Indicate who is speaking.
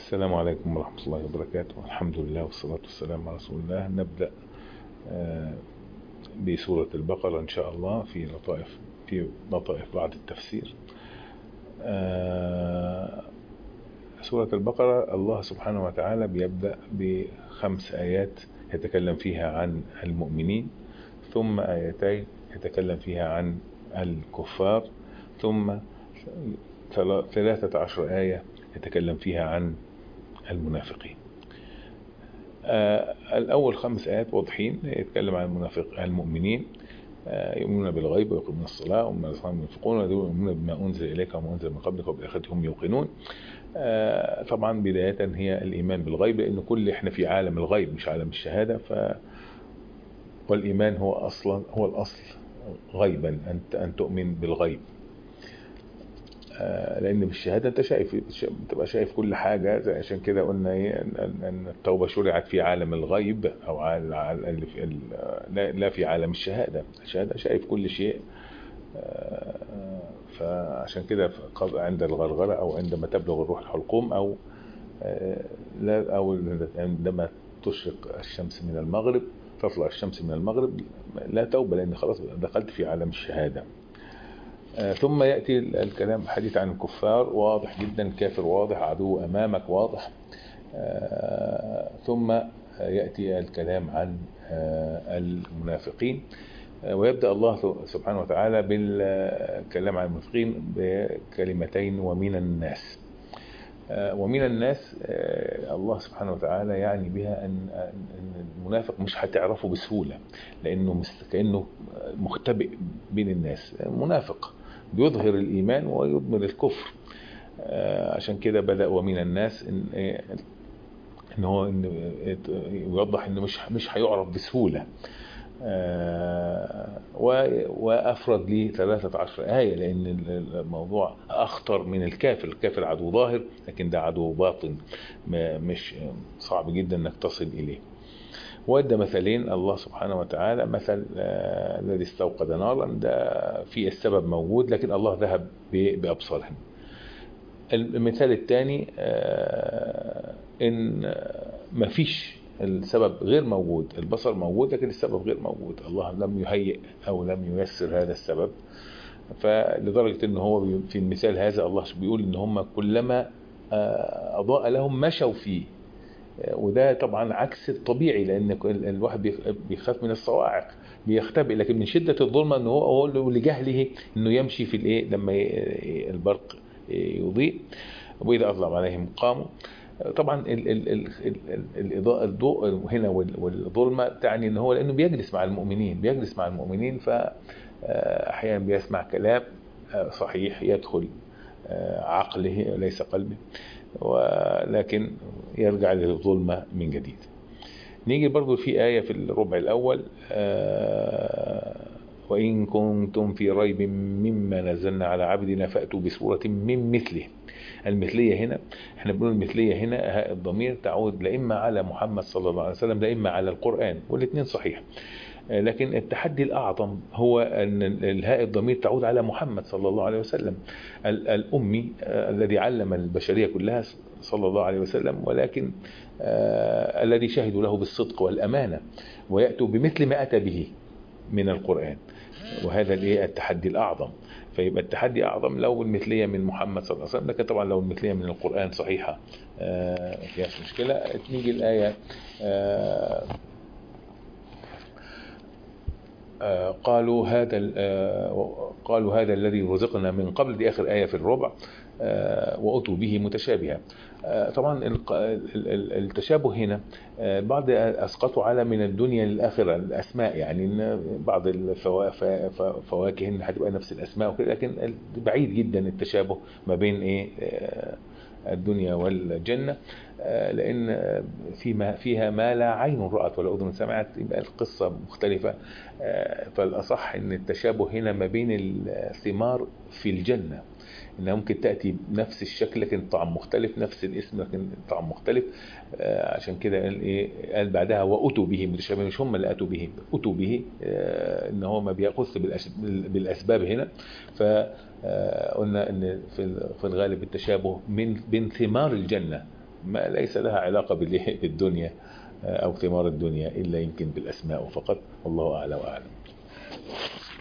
Speaker 1: السلام عليكم ورحمة الله وبركاته الحمد لله والصلاة والسلام على رسول الله نبدأ آه، بسورة البقرة إن شاء الله في لطائف في لطائف بعض التفسير آه، سورة البقرة الله سبحانه وتعالى بيبدأ بخمس آيات يتكلم فيها عن المؤمنين ثم آيتين يتكلم فيها عن الكفار ثم ثلاثة عشر آية يتكلم فيها عن المنافقين آه الأول خمس آيات واضحين يتكلم عن المنافق المؤمنين آه يؤمنون بالغيب ويقيمون الصلاة ومما رزقناهم ينفقون ويؤمنون بما أنزل إليك وما أنزل من قبلك وبالآخرة هم يوقنون آه طبعا بداية هي الإيمان بالغيب لأن كل إحنا في عالم الغيب مش عالم الشهادة ف والإيمان هو أصلا هو الأصل غيبا أن أن تؤمن بالغيب لان بالشهاده انت شايف بتبقى شايف كل حاجه زي عشان كده قلنا ايه ان التوبه شرعت في عالم الغيب او على في لا في عالم الشهاده الشهاده شايف كل شيء فعشان كده عند الغرغره او عندما تبلغ الروح الحلقوم او لا او عندما تشرق الشمس من المغرب تطلع الشمس من المغرب لا توبه لان خلاص دخلت في عالم الشهاده ثم يأتي الكلام حديث عن الكفار واضح جدا كافر واضح عدو أمامك واضح ثم يأتي الكلام عن المنافقين ويبدأ الله سبحانه وتعالى بالكلام عن المنافقين بكلمتين ومن الناس ومن الناس الله سبحانه وتعالى يعني بها أن المنافق مش هتعرفه بسهولة لأنه كأنه مختبئ بين الناس منافق بيظهر الإيمان ويضمر الكفر عشان كده بدأ ومن الناس إن, إن هو إن يوضح إنه مش مش هيعرف بسهولة وأفرد لي 13 آية لأن الموضوع أخطر من الكافر الكافر عدو ظاهر لكن ده عدو باطن مش صعب جدا أنك تصل إليه وادى مثلين الله سبحانه وتعالى مثل آه الذي استوقد نارا ده في السبب موجود لكن الله ذهب بأبصارهم المثال الثاني آه ان ما فيش السبب غير موجود البصر موجود لكن السبب غير موجود الله لم يهيئ او لم ييسر هذا السبب فلدرجة ان هو في المثال هذا الله بيقول ان هم كلما آه اضاء لهم مشوا فيه وده طبعا عكس الطبيعي لان الواحد بيخاف من الصواعق بيختبئ لكن من شده الظلمه ان هو هو لجهله انه يمشي في الايه لما البرق يضيء واذا اظلم عليهم قاموا طبعا ال ال ال ال الاضاءه الضوء هنا والظلمه تعني ان هو لانه بيجلس مع المؤمنين بيجلس مع المؤمنين فاحيانا بيسمع كلام صحيح يدخل عقله ليس قلبه ولكن يرجع للظلمة من جديد نيجي برضو في آية في الربع الأول آه وإن كنتم في ريب مما نزلنا على عبدنا فأتوا بسورة من مثله المثلية هنا احنا بنقول المثلية هنا هاء الضمير تعود لا إما على محمد صلى الله عليه وسلم لا إما على القرآن والاثنين صحيح لكن التحدي الأعظم هو أن الهاء الضمير تعود على محمد صلى الله عليه وسلم الأمي الذي علم البشرية كلها صلى الله عليه وسلم ولكن الذي شهدوا له بالصدق والأمانة ويأتوا بمثل ما أتى به من القرآن وهذا التحدي الأعظم فيبقى التحدي أعظم لو المثلية من محمد صلى الله عليه وسلم لكن طبعا لو المثلية من القرآن صحيحة فيها مشكلة نيجي الآية قالوا هذا قالوا هذا الذي رزقنا من قبل دي اخر ايه في الربع واتوا به متشابها طبعا التشابه هنا بعض اسقطوا على من الدنيا للاخره الاسماء يعني بعض الفواكه هتبقى نفس الاسماء وكده لكن بعيد جدا التشابه ما بين ايه الدنيا والجنة لأن فيما فيها ما لا عين رأت ولا أذن سمعت يبقى القصة مختلفة فالأصح أن التشابه هنا ما بين الثمار في الجنة انها ممكن تاتي بنفس الشكل لكن طعم مختلف نفس الاسم لكن طعم مختلف آه عشان كده قال ايه قال بعدها واتوا به متشابه مش هم اللي اتوا به اتوا به آه ان هو ما بيخص بالاسباب هنا فقلنا ان في في الغالب التشابه من بين ثمار الجنه ما ليس لها علاقة بالإيه؟ بالدنيا أو ثمار الدنيا إلا يمكن بالأسماء فقط والله أعلى وأعلم